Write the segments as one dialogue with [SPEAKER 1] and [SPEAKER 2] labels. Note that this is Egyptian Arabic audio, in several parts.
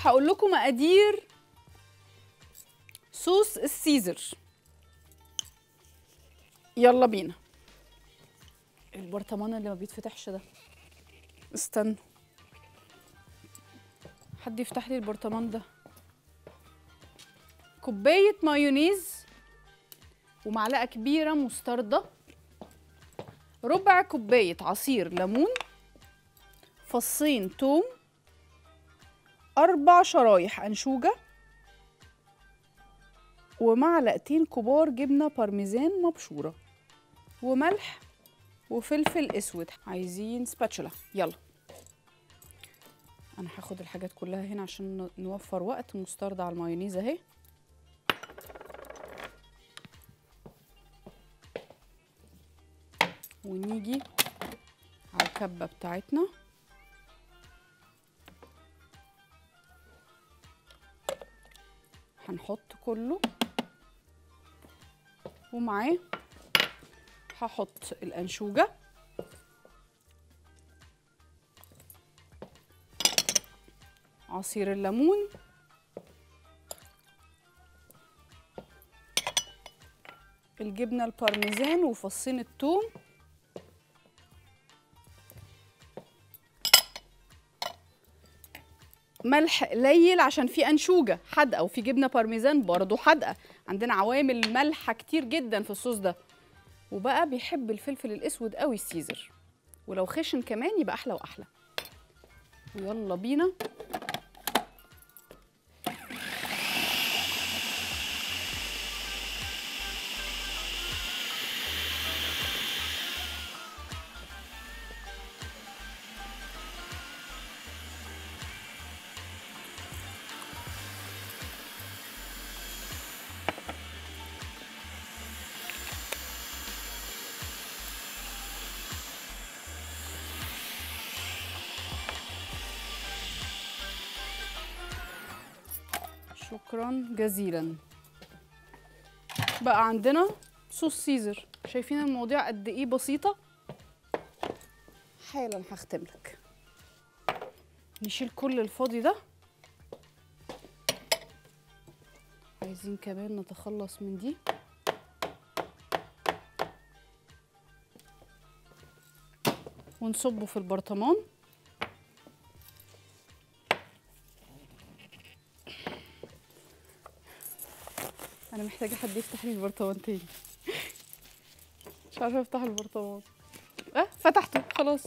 [SPEAKER 1] هقول لكم مقادير صوص السيزر يلا بينا البرطمان اللي ما بيتفتحش ده استنى حد يفتح لي البرطمان ده كوبايه مايونيز ومعلقه كبيره مستردة ربع كوبايه عصير ليمون فصين توم أربع شرايح أنشوجة ومعلقتين كبار جبنة بارميزان مبشورة وملح وفلفل أسود عايزين سباتشولا يلا أنا هاخد الحاجات كلها هنا عشان ن- نوفر وقت مستردة على المايونيز أهي ونيجي على الكبة بتاعتنا هنحط كله ومعاه هحط الأنشوجة عصير الليمون الجبنة البارميزان وفصين الثوم ملح قليل عشان في انشوجه حادقه وفي جبنه بارميزان برضه حادقه عندنا عوامل مالحه كتير جدا في الصوص ده وبقى بيحب الفلفل الاسود قوي السيزر ولو خشن كمان يبقى احلى واحلى ويلا بينا شكرا جزيلا بقى عندنا صوص سيزر شايفين المواضيع قد ايه بسيطه حالا هختم لك نشيل كل الفاضي ده عايزين كمان نتخلص من دي ونصبه في البرطمان انا محتاجه حد يفتح لي البرطمان تاني مش عارفه افتح البرطمان اه فتحته خلاص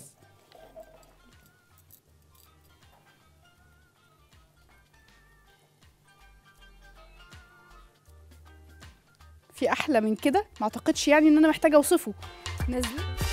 [SPEAKER 1] في احلى من كده ما اعتقدش يعني ان انا محتاجه اوصفه نازله